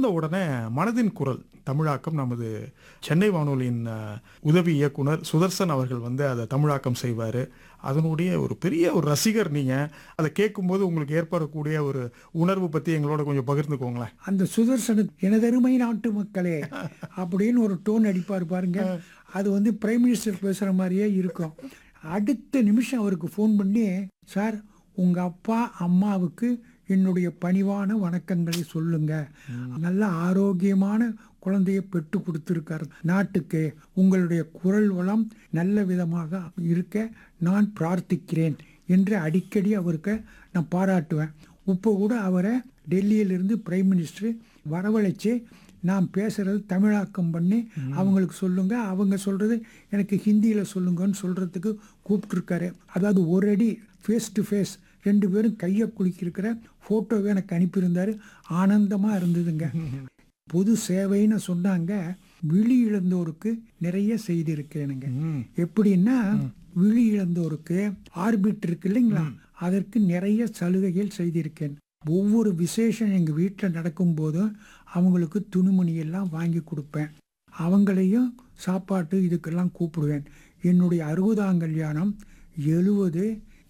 வந்த உடனே மனதின் குரல் தமிழாக்கம் நமது சென்னை வானொலியின் அஹ், உதவி இயக்குனர் சுதர்சன் அவர்கள் வந்து அதை தமிழாக்கம் செய்வார் அதனுடைய ஒரு பெரிய ஒரு ரசிகர் நீங்கள் அதை கேட்கும்போது உங்களுக்கு ஏற்படக்கூடிய ஒரு உணர்வு பற்றி எங்களோட கொஞ்சம் பகிர்ந்துக்கோங்களேன் அந்த சுதர்சன எனதருமை நாட்டு மக்களே அப்படின்னு ஒரு டோன் அடிப்பார் பாருங்க அது வந்து பிரைம் மினிஸ்டர் பேசுகிற மாதிரியே இருக்கும் அடுத்த நிமிஷம் அவருக்கு ஃபோன் பண்ணி சார் உங்கள் அப்பா அம்மாவுக்கு என்னுடைய பணிவான வணக்கங்களை சொல்லுங்க நல்ல ஆரோக்கியமான குழந்தையை பெற்று கொடுத்துருக்கார் நாட்டுக்கு உங்களுடைய குரல் வளம் நல்ல விதமாக இருக்க நான் பிரார்த்திக்கிறேன் என்று அடிக்கடி அவருக்கு நான் பாராட்டுவேன் இப்போ கூட அவரை டெல்லியிலிருந்து பிரைம் மினிஸ்டர் வரவழைச்சு நான் பேசுறது தமிழாக்கம் பண்ணி அவங்களுக்கு சொல்லுங்க அவங்க சொல்றது எனக்கு ஹிந்தியில் சொல்லுங்கன்னு சொல்றதுக்கு கூப்பிட்டுருக்காரு அதாவது ஒரு அடி ஃபேஸ் டு ஃபேஸ் ரெண்டு பேரும் கையை குலுக்கியிருக்கிற ஃபோட்டோவை எனக்கு அனுப்பியிருந்தாரு ஆனந்தமாக இருந்ததுங்க பொது சேவைன்னு சொன்னாங்க விழி இழந்தோருக்கு நிறைய செய்தி இருக்கேனுங்க எப்படின்னா விழி இழந்தோருக்கு ஆர்பிட் இருக்கு இல்லைங்களா அதற்கு நிறைய சலுகைகள் செய்திருக்கேன் ஒவ்வொரு விசேஷம் எங்கள் வீட்டில் நடக்கும்போதும் அவங்களுக்கு துணிமணி எல்லாம் வாங்கி கொடுப்பேன் அவங்களையும் சாப்பாட்டு இதுக்கெல்லாம் கூப்பிடுவேன் என்னுடைய அறுபதாம் கல்யாணம் எழுபது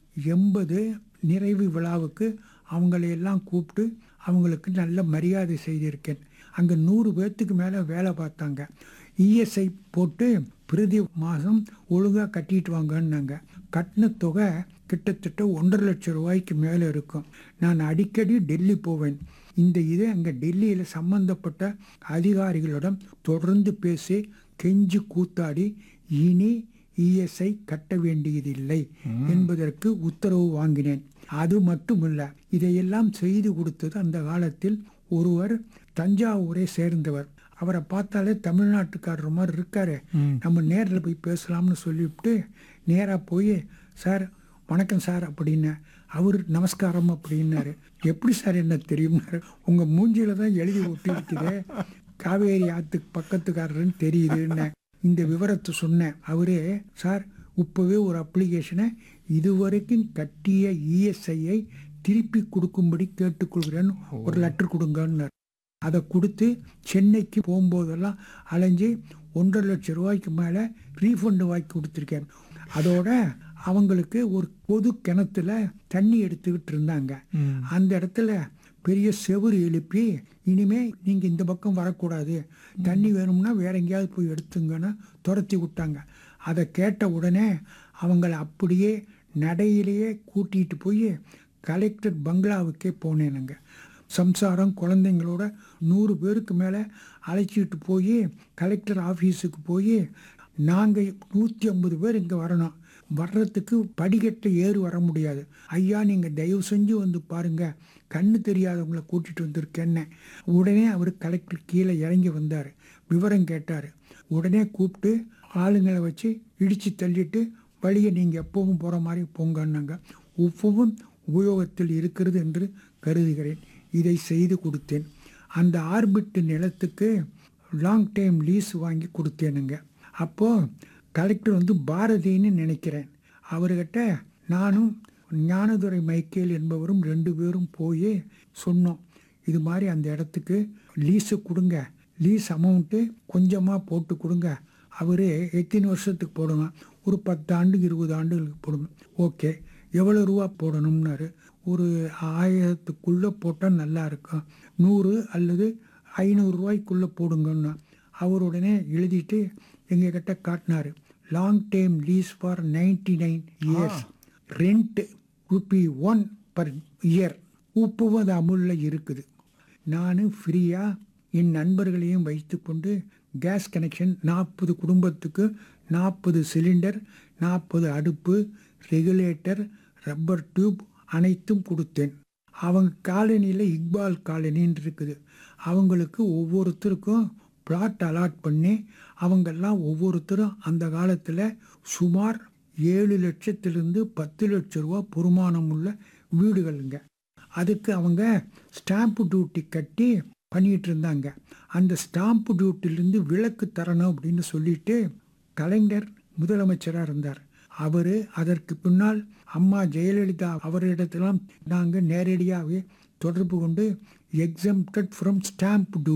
எண்பது நிறைவு விழாவுக்கு அவங்களையெல்லாம் கூப்பிட்டு அவங்களுக்கு நல்ல மரியாதை செய்திருக்கேன் அங்கே நூறு பேர்த்துக்கு மேலே வேலை பார்த்தாங்க இஎஸ்ஐ போட்டு பிரதி மாதம் ஒழுங்காக கட்டிட்டு வாங்கன்னாங்க கட்டின தொகை கிட்டத்தட்ட ஒன்றரை லட்சம் ரூபாய்க்கு மேலே இருக்கும் நான் அடிக்கடி டெல்லி போவேன் இந்த இது அங்கே டெல்லியில் சம்பந்தப்பட்ட அதிகாரிகளிடம் தொடர்ந்து பேசி கெஞ்சி கூத்தாடி இனி இஎஸ்ஐ கட்ட வேண்டியதில்லை என்பதற்கு உத்தரவு வாங்கினேன் அது மட்டுமல்ல இதையெல்லாம் செய்து கொடுத்தது அந்த காலத்தில் ஒருவர் தஞ்சாவூரை சேர்ந்தவர் அவரை பார்த்தாலே தமிழ்நாட்டுக்காரர் மாதிரி இருக்காரு நம்ம நேரில் போய் பேசலாம்னு சொல்லிவிட்டு நேராக போய் சார் வணக்கம் சார் அப்படின்னு அவர் நமஸ்காரம் அப்படின்னாரு எப்படி சார் என்ன தெரியும்னாரு உங்கள் மூஞ்சியில தான் எழுதி ஒட்டி இருக்குது காவேரி ஆத்துக்கு பக்கத்துக்காரருன்னு தெரியுதுன்னு இந்த விவரத்தை சொன்னேன் அவரே சார் இப்போவே ஒரு அப்ளிகேஷனை இதுவரைக்கும் கட்டிய இஎஸ்ஐயை திருப்பி கொடுக்கும்படி கேட்டுக்கொள்கிறேன்னு ஒரு லெட்டர் கொடுங்கன்னார் அதை கொடுத்து சென்னைக்கு போகும்போதெல்லாம் அலைஞ்சு ஒன்றரை லட்சம் ரூபாய்க்கு மேலே ரீஃபண்டு வாங்கி கொடுத்துருக்கேன் அதோட அவங்களுக்கு ஒரு பொது கிணத்துல தண்ணி எடுத்துக்கிட்டு இருந்தாங்க அந்த இடத்துல பெரிய செவுரு எழுப்பி இனிமே நீங்க இந்த பக்கம் வரக்கூடாது தண்ணி வேணும்னா வேற எங்கேயாவது போய் எடுத்துங்கன்னு துரத்தி விட்டாங்க அதை கேட்ட உடனே அவங்கள அப்படியே நடையிலேயே கூட்டிகிட்டு போய் கலெக்டர் பங்களாவுக்கே போனேனுங்க சம்சாரம் குழந்தைங்களோட நூறு பேருக்கு மேலே அழைச்சிட்டு போய் கலெக்டர் ஆஃபீஸுக்கு போய் நாங்கள் நூற்றி ஐம்பது பேர் இங்கே வரணும் வர்றதுக்கு படிக்கட்டை ஏறி வர முடியாது ஐயா நீங்கள் தயவு செஞ்சு வந்து பாருங்க கண்ணு தெரியாதவங்கள கூட்டிகிட்டு வந்திருக்கேன்னு உடனே அவர் கலெக்டர் கீழே இறங்கி வந்தார் விவரம் கேட்டார் உடனே கூப்பிட்டு ஆளுங்களை வச்சு இடித்து தள்ளிட்டு வழியை நீங்கள் எப்பவும் போகிற மாதிரி போங்கன்னாங்க உப்புவும் உபயோகத்தில் இருக்கிறது என்று கருதுகிறேன் இதை செய்து கொடுத்தேன் அந்த ஆர்பிட் நிலத்துக்கு லாங் டைம் லீஸ் வாங்கி கொடுத்தேனுங்க அப்போது கலெக்டர் வந்து பாரதின்னு நினைக்கிறேன் அவர்கிட்ட நானும் ஞானதுரை மைக்கேல் என்பவரும் ரெண்டு பேரும் போய் சொன்னோம் இது மாதிரி அந்த இடத்துக்கு லீஸு கொடுங்க லீஸ் அமௌண்ட்டு கொஞ்சமாக போட்டு கொடுங்க அவர் எத்தனை வருஷத்துக்கு போடணும் ஒரு பத்து ஆண்டு இருபது ஆண்டுகளுக்கு போடணும் ஓகே எவ்வளோ ரூபா போடணும்னாரு ஒரு ஆயிரத்துக்குள்ளே போட்டால் நல்லா இருக்கும் நூறு அல்லது ஐநூறுரூவாய்க்குள்ளே போடுங்கன்னா அவர் உடனே எழுதிட்டு எங்ககிட்ட காட்டினார் long time lease for ninety nine years rent rupee one per year உப்புவும் அது அமுலில் இருக்குது நான் ஃப்ரீயாக என் நண்பர்களையும் வைத்துக்கொண்டு கேஸ் கனெக்ஷன் நாற்பது குடும்பத்துக்கு நாற்பது சிலிண்டர் நாற்பது அடுப்பு ரெகுலேட்டர் ரப்பர் டியூப் அனைத்தும் கொடுத்தேன் அவங்க காலனியில் இக்பால் காலனின்னு இருக்குது அவங்களுக்கு ஒவ்வொருத்தருக்கும் பிளாட் அலாட் பண்ணி அவங்கெல்லாம் ஒவ்வொருத்தரும் அந்த காலத்தில் சுமார் ஏழு லட்சத்திலிருந்து பத்து லட்ச ரூபா பொறுமானம் உள்ள வீடுகளுங்க அதுக்கு அவங்க ஸ்டாம்ப் டியூட்டி கட்டி பண்ணிட்டு இருந்தாங்க அந்த ஸ்டாம்ப் டியூட்டிலேருந்து விலக்கு தரணும் அப்படின்னு சொல்லிட்டு கலைஞர் முதலமைச்சராக இருந்தார் அவர் அதற்கு பின்னால் அம்மா ஜெயலலிதா அவரிடத்திலாம் நாங்கள் நேரடியாகவே தொடர்பு கொண்டு எக்ஸம்டட் ஃப்ரம் ஸ்டாம்ப் டியூ